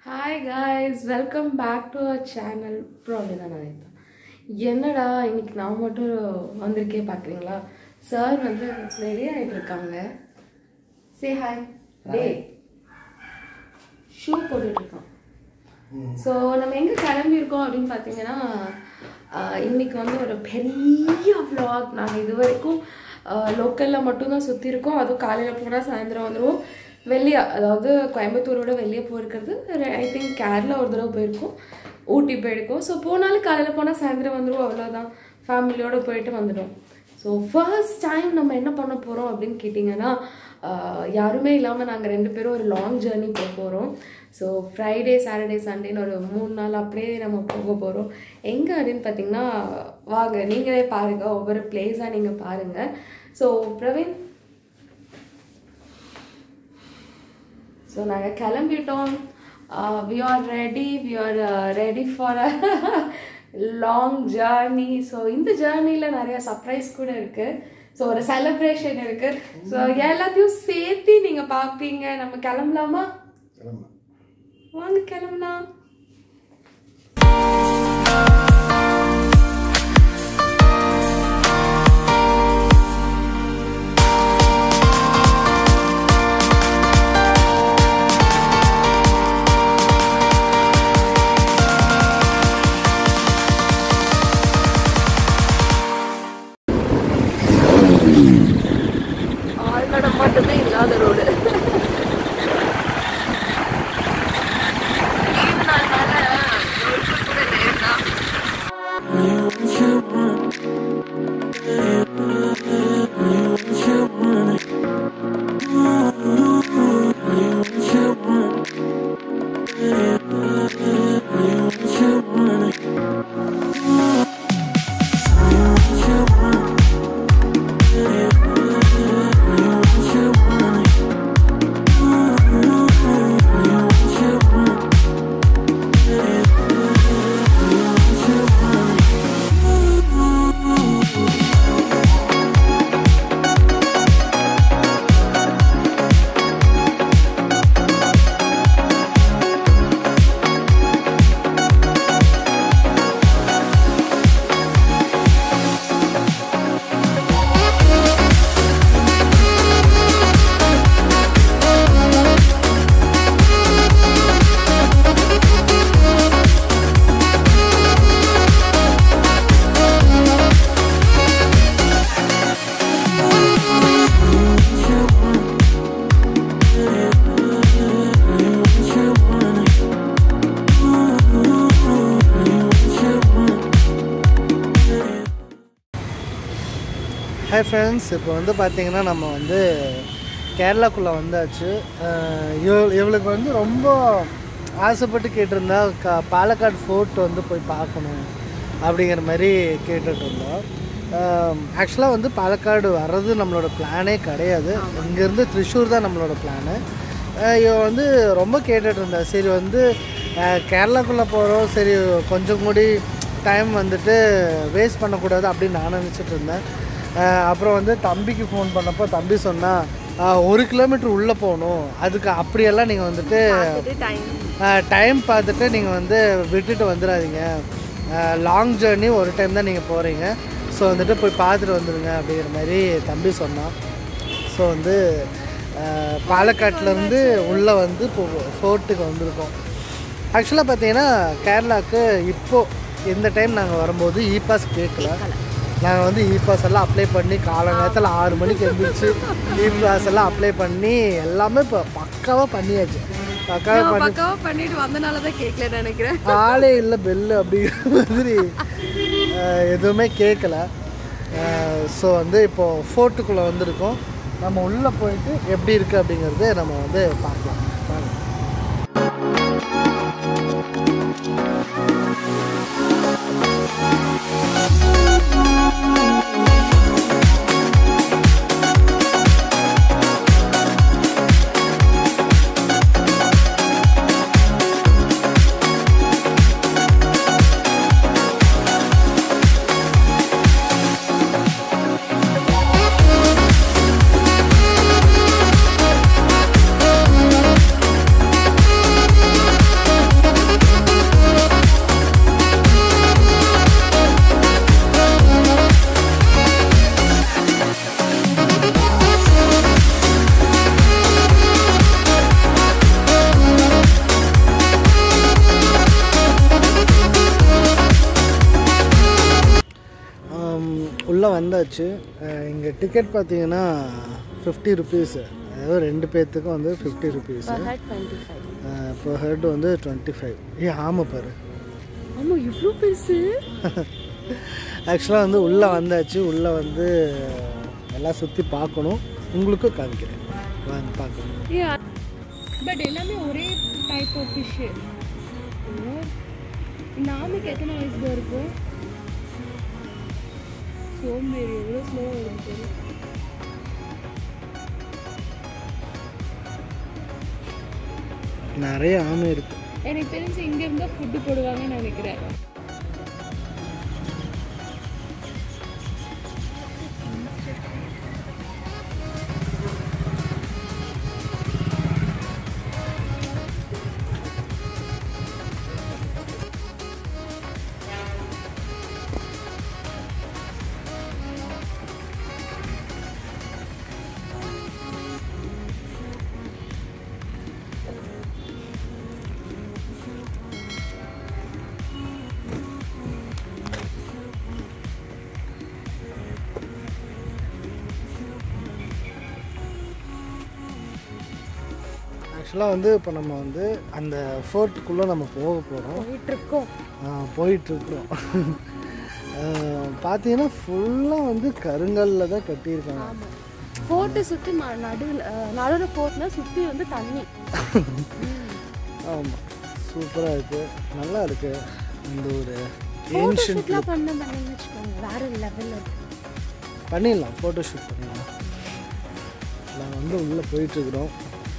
Hi guys welcome back to our channel problem தான் நினைத்தேன் என்னடா இன்னைக்கு நான் மட்டும் வந்திருக்கே பார்க்குறீங்களா சார் வந்து ரெடி ஆகிட்டு இருக்காங்க சே ஹாய் டே ஷூ போட்டுட்டு இருக்கான் ஸோ நம்ம எங்கே கிளம்பியிருக்கோம் அப்படின்னு பார்த்தீங்கன்னா ஆஹ், இன்னைக்கு வந்து ஒரு பெரிய vlog நாங்கள் இது வரைக்கும் லோக்கலில் மட்டும்தான் சுற்றி இருக்கோம் அதுவும் காலையில் போனால் சாயந்தரம் வந்துடுவோம் வெளியே அதாவது கோயம்புத்தூரோட வெளியே போயிருக்கிறது ஐ திங்க் கேரளா ஒரு தடவை போயிருக்கோம் ஊட்டி போயிருக்கோம் ஸோ போனாலும் காலையில் போனால் சாயந்தரம் வந்துடுவோம் அவ்வளோதான் ஃபேமிலியோடு போயிட்டு வந்துடும் ஸோ ஃபர்ஸ்ட் டைம் நம்ம என்ன பண்ண போகிறோம் அப்படின்னு கேட்டிங்கன்னா ஆஹ், யாருமே இல்லாமல் நாங்கள் ரெண்டு பேரும் ஒரு லாங் ஜேர்னி போக போகிறோம் ஸோ ஃப்ரைடே சாட்டர்டே சண்டேன்னு ஒரு மூணு நாள் அப்படியே நம்ம போக போகிறோம் எங்கே அப்படின்னு பார்த்தீங்கன்னா வாங்க நீங்களே பாருங்கள் ஒவ்வொரு பிளேஸாக நீங்கள் பாருங்கள் ஸோ பிரவீன் ஸோ நாங்கள் கிளம்பிட்டோம் we are ready we are ready for a long journey so இந்த ஜேர்னியில் நிறைய சர்ப்ரைஸ் கூட இருக்குது ஸோ ஒரு செலிப்ரேஷன் இருக்குது ஸோ எல்லாத்தையும் சேர்த்து நீங்கள் பார்ப்பீங்க நம்ம கிளம்பலாமா வாங்க கிளம்பலாம் ஆழ்நடம் மட்டும்தான் இல்லாத ரோடு ஹாய் ஃப்ரெண்ட்ஸ் இப்போ வந்து பார்த்தீங்கன்னா நம்ம வந்து கேரளாக்குள்ளே வந்தாச்சு அஹ் இவ- இவளுக்கு வந்து ரொம்ப ஆசைப்பட்டு கேட்டிருந்தா க பாலக்காடு ஃபோர்ட் வந்து போய் பார்க்கணும் அப்படிங்கிற மாதிரி கேட்டுட்டு இருந்தோம் ஆக்சுவலாக வந்து பாலக்காடு வர்றது நம்மளோட பிளானே கிடையாது இங்கேருந்து த்ரிஷூர் தான் நம்மளோட பிளானு இவ வந்து ரொம்ப கேட்டுட்டு இருந்தா சரி வந்து அஹ் கேரளாக்குள்ளே போகிறோம் சரி கொஞ்சம் கூடி டைம் வந்துட்டு வேஸ்ட் பண்ணக்கூடாது அப்படின்னு நான் நினச்சிட்டு இருந்தேன் அஹ் அப்புறம் வந்து தம்பிக்கு ஃபோன் பண்ணப்போ தம்பி சொன்னா அஹ் ஒரு கிலோமீட்டர் உள்ளே போகணும் அதுக்கு அப்படியெல்லாம் நீங்கள் வந்துட்டு டைம் பார்த்துட்டு நீங்கள் வந்து விட்டுட்டு வந்துடாதீங்க லாங் ஜேர்னி ஒரு டைம் தான் நீங்கள் போகிறீங்க ஸோ வந்துட்டு போய் பார்த்துட்டு வந்துடுங்க அப்படிங்கிற மாதிரி தம்பி சொன்னான் ஸோ வந்து அஹ், பாலக்காட்டுலேருந்து உள்ளே வந்து இப்போ ஃபோர்ட்டுக்கு வந்திருக்கோம் ஆக்சுவலாக பார்த்தீங்கன்னா கேரளாவுக்கு இப்போது இந்த டைம் நாங்கள் வரும்போது இ பாஸ் கேட்கல நாங்கள் வந்து இ பாஸ் எல்லாம் அப்ளை பண்ணி காலங்காலத்தில் ஆறு மணிக்கு எழுந்திரிச்சு இ பாஸ் எல்லாம் அப்ளை பண்ணி எல்லாமே இப்போ பக்காவாக பண்ணியாச்சு பக்காவாக பண்ணி பக்காவாக பண்ணிட்டு வந்தனால தான் கேட்கல நினைக்கிறேன் ஆளே இல்லை பெல்லு அப்படிங்கிற மாதிரி அஹ், எதுவுமே கேட்கல ஸோ வந்து இப்போது ஃபோர்ட்டுக்குள்ளே வந்திருக்கோம் நம்ம உள்ளே போயிட்டு எப்படி இருக்குது அப்படிங்கிறது நம்ம வந்து பார்க்கலாம் வாங்க. வந்தாச்சு இங்கே டிக்கெட் பார்த்தீங்கன்னா ஃபிஃப்டி ருபீஸு அதாவது ரெண்டு பேர்த்துக்கும் வந்து ஃபிஃப்டி ருபீஸ் டுவெண்ட்டி ஃபைவ் இப்போ ஹெட் வந்து டுவெண்ட்டி ஃபைவ் ஏ ஆமாம் பாரு ஆமாம் இவ்வளோ பெருசு ஆக்சுவலாக வந்து உள்ளே வந்தாச்சு உள்ளே வந்து எல்லாம் சுற்றி பார்க்கணும் உங்களுக்கும் காமிக்கிறேன் வாங்க பார்க்கணும் பட் எல்லாமே ஒரே டைப் ஆஃப் ஃபிஷ்ஷு இந்த ஆமைக்கு எத்தனை வயசுல இருக்கும் சோம்பேறி எவ்வளோ ஸ்லோவாக இருக்கு நிறைய ஆமை இருக்குது எனக்கு தெரிஞ்சு இங்க இருந்தா ஃபுட்டு போடுவாங்கன்னு நினைக்கிறேன் ஆக்சுவலாக வந்து இப்போ நம்ம வந்து அந்த ஃபோர்ட்டுக்குள்ளே நம்ம போக போகிறோம் போயிட்டு இருக்கோம் போயிட்டுருக்குறோம் பார்த்தீங்கன்னா ஃபுல்லாக வந்து கருங்கல்ல தான் கட்டியிருக்காங்க ஆமா ஃபோர்ட்டை சுற்றி நடுவில் நடுவில் ஃபோர்ட்னா சுற்றி வந்து தண்ணி ஆமாம் சூப்பராக இருக்குது நல்லா இருக்கு இந்த ஒரு ஃபோட்டோ ஏன்ஷியன்ட் ஷூட்லாம் பண்ண பண்ணீங்கன்னு வச்சுக்கோங்க வேற லெவலில் இருக்கு பண்ணிடலாம் ஃபோட்டோ ஷூட் பண்ணிடலாம் நாங்கள் வந்து உள்ளே போயிட்டுருக்குறோம்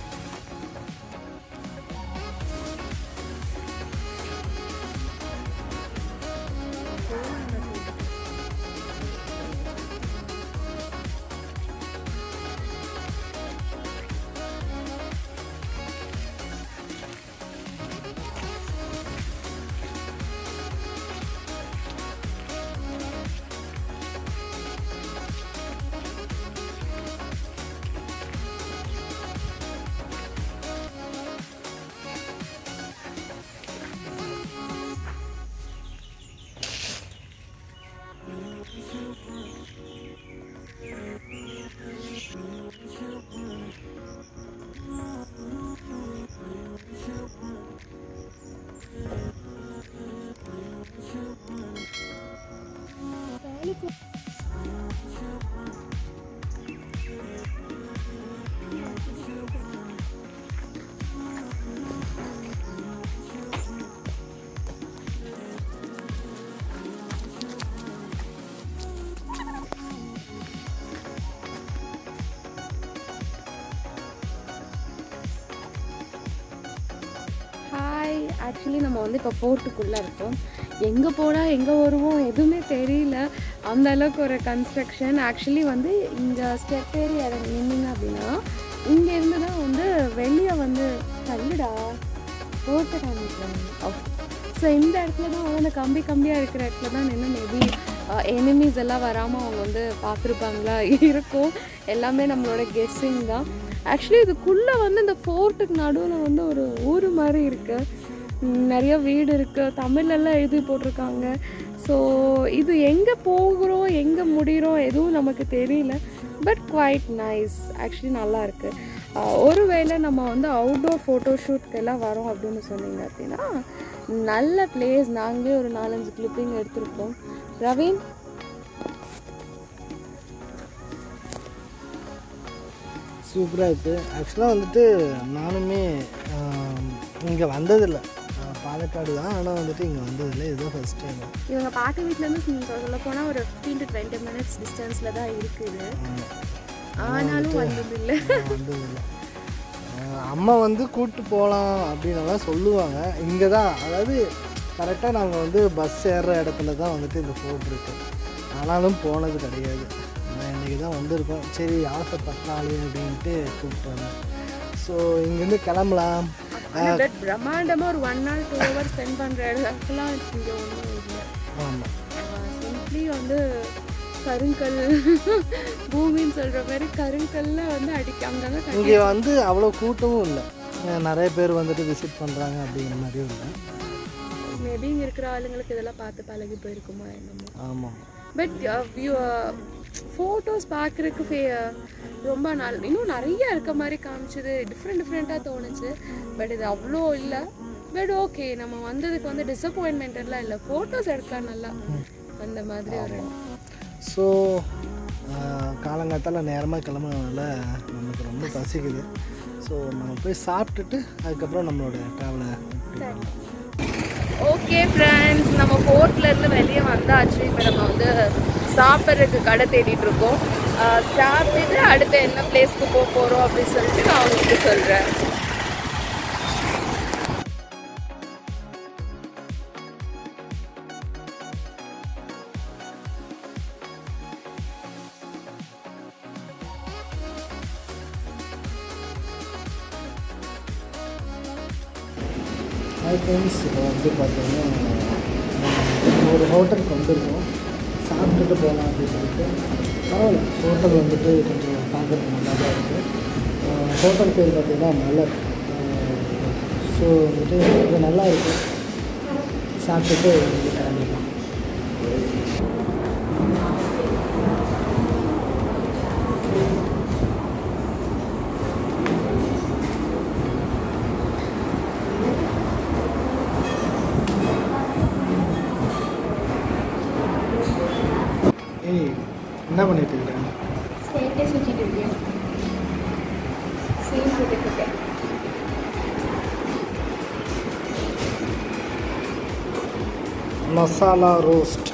ஹாய் ஆக்சுவலி நம்ம வந்து இப்போ ஃபோர்ட்டுக்குள்ளே இருக்கோம் எங்கே போனால் எங்கே வருவோம் எதுவுமே தெரியல அந்த அளவுக்கு ஒரு கன்ஸ்ட்ரக்ஷன் ஆக்சுவலி வந்து இங்கே ஸ்டெப் ஏறி இறங்கி நின்னீங்க அப்படின்னா இங்கேருந்து தான் வந்து வெளியே வந்து தள்ளுடா ஃபோர்ட்டை காமிக்கிறாங்க ஓகே ஸோ இந்த இடத்துல தான் வந்து அந்த கம்பி கம்பியாக இருக்கிற இடத்துல தான் நின்று மேபி எனிமீஸ் எல்லாம் வராமல் அவங்க வந்து பார்த்துருப்பாங்களா இருக்கும் எல்லாமே நம்மளோட கெஸ்ஸிங் தான் ஆக்சுவலி இதுக்குள்ளே வந்து இந்த ஃபோர்ட்டுக்கு நடுவில் வந்து ஒரு ஊர் மாதிரி இருக்குது நிறைய வீடு இருக்குது தமிழ்லலாம் எழுதி போட்டிருக்காங்க ஸோ இது எங்கே போகிறோம் எங்கே முடிகிறோம் எதுவும் நமக்கு தெரியல பட் குவைட் நைஸ் ஆக்சுவலி நல்லா இருக்கு ஆஹ் ஒருவேளை நம்ம வந்து அவுட்டோர் ஃபோட்டோ ஷூட்க்கெல்லாம் வரோம் அப்படின்னு சொன்னீங்க அப்படின்னா நல்ல பிளேஸ் நாங்களே ஒரு நாலஞ்சு கிளிப்பிங் எடுத்திருக்கோம் ரவீன் சூப்பராக இருக்குது ஆக்சுவலாக வந்துட்டு நானுமே இங்கே வந்ததில்லை ஆஹ் பாலக்காடு தான் ஆனால் வந்துட்டு இங்கே வந்ததில்லை இதுதான் ஃபஸ்ட் டைம் இவங்க பாட்டு வீட்டிலேருந்து சொல்ல போனால் ஒரு ஃபிஃப்டீன் டு டுவெண்ட்டி மினிட்ஸ் டிஸ்டன்ஸில் தான் இருக்குது ஆனாலும் வந்ததில்லை வந்ததில்லை ஆஹ் அம்மா வந்து கூப்பிட்டு போகலாம் அப்படின்னலாம் சொல்லுவாங்க இங்கே தான் அதாவது கரெக்டாக நாங்கள் வந்து பஸ் ஏறுற இடத்துல தான் வந்துட்டு இந்த ஃபோர்ட் இருக்கு ஆனாலும் போனது கிடையாது நான் இன்றைக்கி தான் வந்திருக்கோம் சரி ஆசைப்பட்டாலே அப்படின்ட்டு கூப்பிட்டு வந்தேன் ஸோ இங்கேருந்து கிளம்பலாம் பட் பிரம்மாண்டமாக ஒரு one hour two hour spend பண்ணுற இடத்துலாம் இங்கே ஒன்றும் இல்லை ஆமாம் சிம்பிளி வந்து கருங்கல் பூமின்னு சொல்கிற மாதிரி கருங்கல்ல வந்து அடிக்க அங்கங்கே கட்டி இங்கே வந்து அவ்வளோ கூட்டமும் இல்லை அஹ் நிறைய பேர் வந்துட்டு விசிட் பண்ணுறாங்க அப்படிங்கிற மாதிரியும் இல்லை மேபி இங்கே இருக்கிற ஆளுங்களுக்கு இதெல்லாம் பார்த்து பழகி போயிருக்குமா என்னமோ ஆமாம் பட் ஃபோட்டோஸ் பார்க்குறதுக்கு ஃபே ரொம்ப நாள் இன்னும் நிறைய இருக்க மாதிரி காமிச்சது டிஃப்ரெண்ட் டிஃப்ரெண்ட்டாக தோணுச்சு பட் இது அவ்வளோ இல்லை பட் ஓகே நம்ம வந்ததுக்கு வந்து டிசப்பாயின்மெண்ட் எல்லாம் இல்லை ஃபோட்டோஸ் எடுக்கலாம் நல்லா அந்த மாதிரி ஒரு இடம் ஸோ காலங்காத்தால் நேரமாக கிளம்புனதுனால நமக்கு ரொம்ப பசிக்குது ஸோ நம்ம போய் சாப்பிட்டுட்டு அதுக்கப்புறம் நம்மளோட ட்ராவலை ஓகே ஃப்ரெண்ட்ஸ் நம்ம போர்ட்ல இருந்து வெளியே வந்தாச்சு இப்போ நம்ம வந்து சாப்பிட்றதுக்கு கடை தேடிட்டு இருக்கோம் ஆஹ் சாப்பிட்டுட்டு அடுத்து என்ன பிளேஸ்க்கு போக போகிறோம் அப்படின்னு சொல்லிட்டு நான் உங்களுக்கு சொல்கிறேன் ஹாய் ஃப்ரெண்ட்ஸ் இப்போ வந்து பார்த்தீங்கன்னா நம்ம ஒரு ஹோட்டலுக்கு வந்திருக்கோம் சாப்பிட்டுட்டு போகலாம் அப்படின்னு சொல்லிட்டு பரவாயில்ல ஹோட்டல் வந்துட்டு கொஞ்சம் பார்க்குறதுக்கு நல்லா தான் இருக்குது ஹோட்டல் பேர் பார்த்தீங்கன்னா மலர் ஸோ வந்துட்டு இது நல்லா இருக்குது சாப்பிட்டுட்டு இங்கே கிளம்பிடலாம் ஏய் என்ன பண்ணிட்டு இருக்கேன் சேர்த்தே சுற்றிட்டு இருக்கேன் சீன் போட்டுட்டு இருக்கேன் masala roast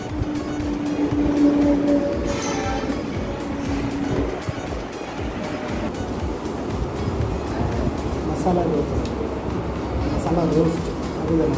masala roast masala roast அதுதான்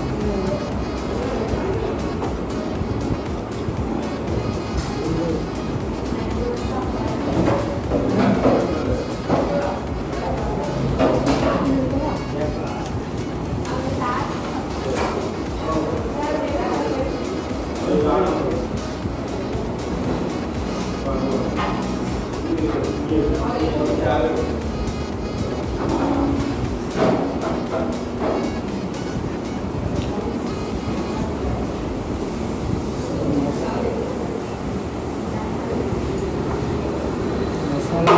மசாலா